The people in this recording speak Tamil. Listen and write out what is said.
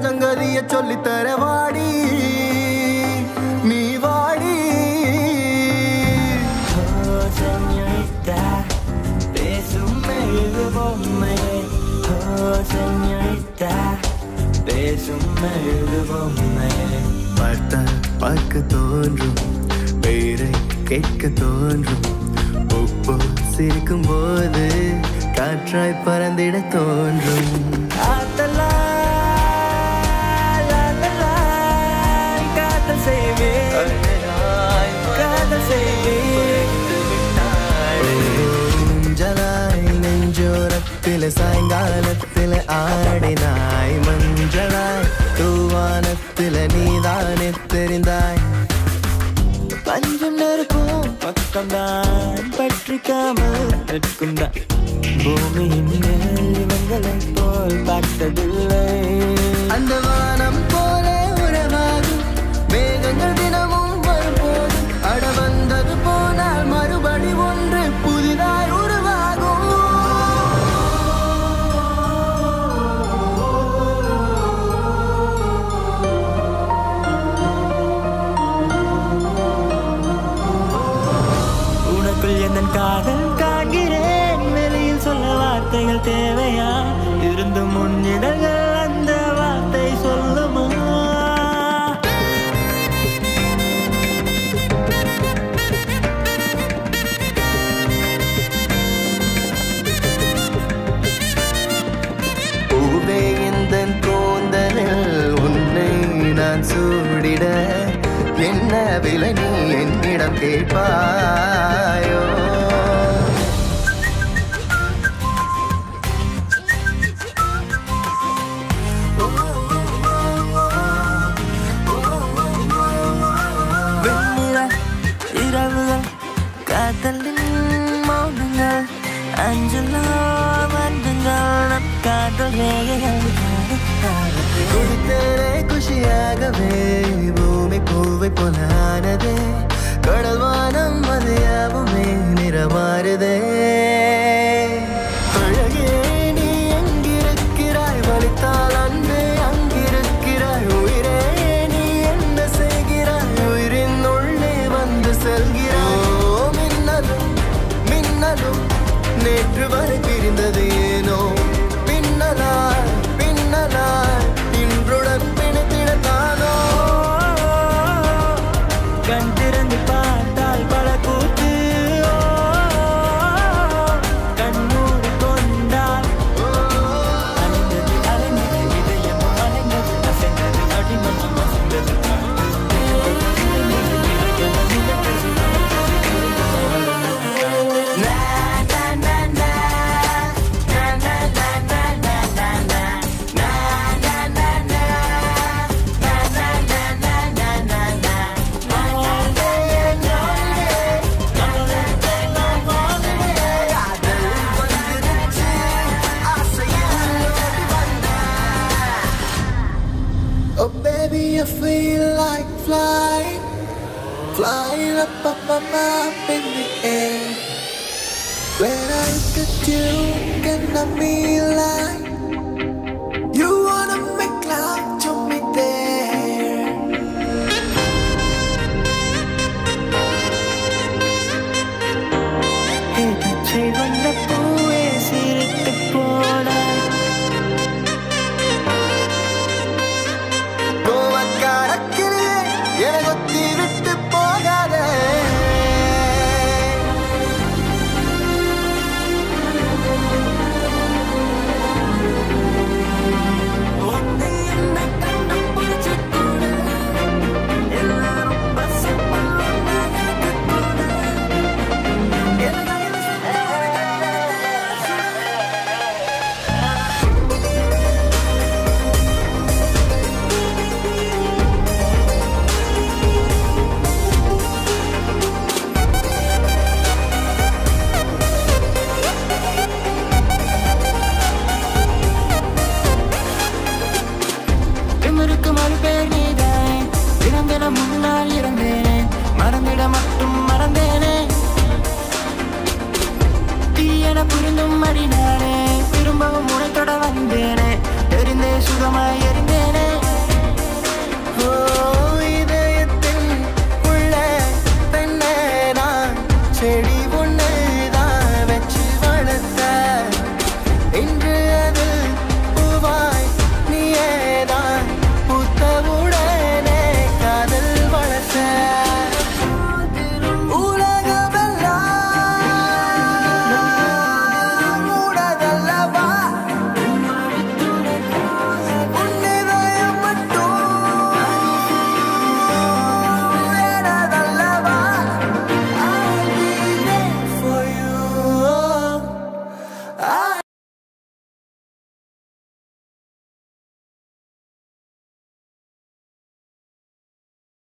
சங்கதிய சொல்லித்தர வாடி நீ வாடி Oh, señorita, பேசும் மெழுகு பொம்மை Oh, señorita, பேசும் மெழுகு பொம்மை பார்த்தால் பார்க்க தோன்றும் பெயரை கேட்க தோன்றும் உப்பு சிரிக்கும் போது காற்றாய் பறந்திட தோன்றும் ஆத்தலா, லாலலா, காதல் செய்வேன் காதல் செய்வேன் மஞ்சளாய் நெஞ்சோரத்தில் சாயங்காலத்தில் ஆடினாய் மஞ்சளாய் தூவானத்தில் நீதானே தெரிந்தாய் பஞ்சம் நெருப்பும் பக்கம்தான் பற்றிக்காமல் நிற்கும் தான் பூமியின் மேல் இவங்களை போல் பார்த்ததில்லை அந்த வானம் போல உறவாகும் மேகங்கள் தினமும் வரும்போது அட வந்தது போனால் மறுபடி ஒன்று புதிதாய் உருவாகும் உனக்குள் எந்த காதல் காண்கிறேன் வெளியில் சொல்ல வார்த்தைகள் தேவையா இருந்தும் முன்னிடங்கள் அந்த வார்த்தை சொல்லுமா பூவே இந்த கூந்தலில் உன்னை நான் சூடிட என்ன விலை நீ என்னிடம் கேட்பாயோ வெண்ணிலா இரவுகள் காதலின் மௌனங்கள் அஞ்சலோ வந்துங்கள் நம் காதல் ரேகைகள் குடித்தேனே குஷியாகவே பூமி பூவை போலானதே கடல் வானம் அது யாவுமே நிறமாறுதே அழகே நீ எங்கிருக்கிறாய் வலித்தால் அன்பே அங்கிருக்கிறாய் உயிரே நீ என்ன செய்கிறாய் உயிரின் உள்ளே வந்து செல்கிறாய் ஓ, மின்னலும் மின்னலும் நேற்று வரை பிரிந்தது ஏனோ பின்னலாய் பின்னலாய் இன்றுடன் பிணைத்திடத்தானோ கண் திறந்து பார்த்தால் பல கூத்து ஓ, கண் மூடி கொண்டால் அலைந்தது அலைந்தது இதயம் அலைந்தது அசைந்தது அடிமனம் அசைந்தது Oh baby, I feel like flying, flying up, up, up, up in the air. When I look at you, can I be like you wanna make love to me there? பச்சை வண்ண பூவே சிரித்து போனாய் கோவக்கார கிளியே, என்னை கொத்தி விட்டு போகாதே உன்னை என்னை கண்டுபிடிச்ச கூட எல்லாரும் பசப்பல்லாம் எனக்கு கூட திமிருக்கு மறுபேர் நீதானே தினம் தினம் முன்னால் இருந்தேனே மறந்திட மட்டும் மறந்தேனே தீயென புரிந்தும் அடினானே திரும்பவும் உனைத்தொட வந்தேனே தெரிந்தே சுகமாய் எரிந்த